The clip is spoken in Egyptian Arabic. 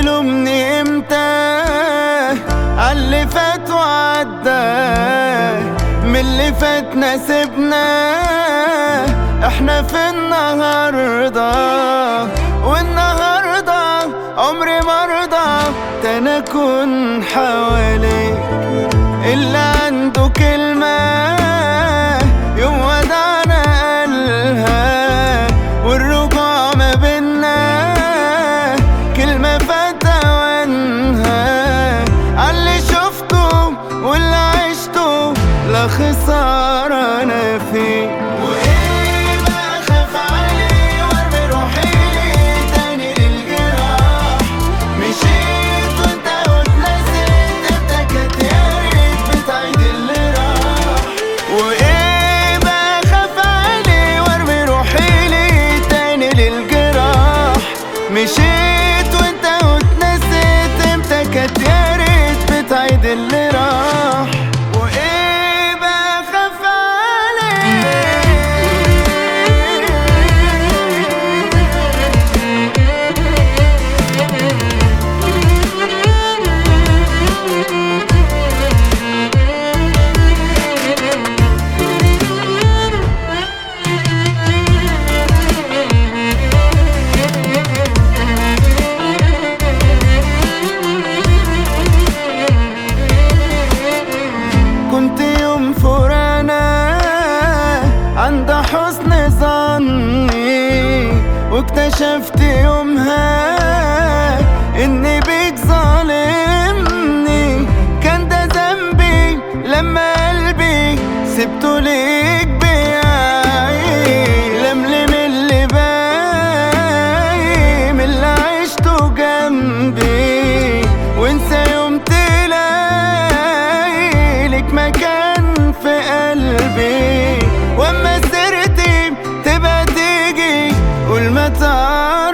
وتلومني امتى عاللي فات وعدى من اللي فات ناسبنا احنا في النهارده والنهارده عمري مرضى تانا اكون حواليك اللي عنده كلمة يوم ودعنا قالها والرجوع ما بينا كلمة فتوانها عاللي شفته واللي عشته لا خسارة أنا فيه وإيه بخاف عليه وارمي روحي تاني للجراح مشيت وانت واتنسيت انت كانت يا ريت بتعيد اللي راح وايه بخاف عليه وارمي روحي ليه تاني للجراح مشيت وانت واتنسيت امتى كانت يا ريت بتعيد اللي راح وايه بخاف عليه كنت يوم فرانا عند حسن ظني واكتشفت يومها اني بيك ظالمني كان ده ذنبي لما قلبي سبته ليك بيعي لملم اللي باقي من اللي عشته جنبي وانسى يوم تلاقي لك مكان في قلبي واما سيرتي تبقى تيجي قول ما تعرف